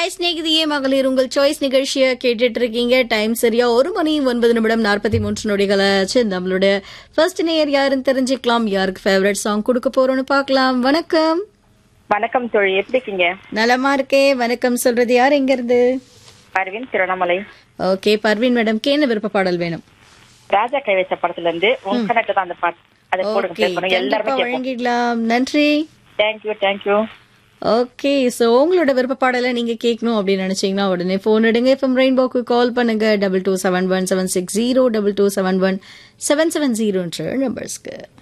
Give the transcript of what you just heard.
hi ஸ்நேகிதியே மகளிர் உங்கள் choice நிகழ்ச்சியை கேட்டுட்டு இருக்கீங்க டைம் சரியா ஒரு மணி ஒன்பது நிமிடம் நாற்பத்தி மூன்று நொடிகள் ஆச்சு நம்மளோட ஃபர்ஸ்ட் நேயர் யாருன்னு தெரிஞ்சுக்கலாம் யாருக்கு ஃபேவரட் சாங் கொடுக்க போறோம்னு பார்க்கலாம் வணக்கம் வணக்கம் தோழி எப்படி இருக்கீங்க நலமா இருக்கே வணக்கம் சொல்றது யார் எங்க இருந்து அரவிந்த் திருவண்ணாமலை ஓகே பர்வீன் மேடம் கேன விருப்ப பாடல் வேணும் ராஜா கைவேச படத்துல இருந்து உங்க கணக்கு தான் அந்த பாட்டு அதை போடுங்க ஓகே play பண்ணுங்க எல்லாருமே கண்டிப்பா கேட்போம் வழங்கிடலாம் நன்றி தேங்க்யூ தேங்க்யூ ஓகே ஸோ உங்களோட விருப்ப பாடலை நீங்க கேட்கணும் அப்படின்னு நினைச்சீங்கன்னா உடனே ஃபோன் எடுங்க எஃப்எம் ரெயின்போக்கு கால் பண்ணுங்க double two seven one seven six zero double two seven one seven seven ஜீரோன்ற நம்பர்ஸ்க்கு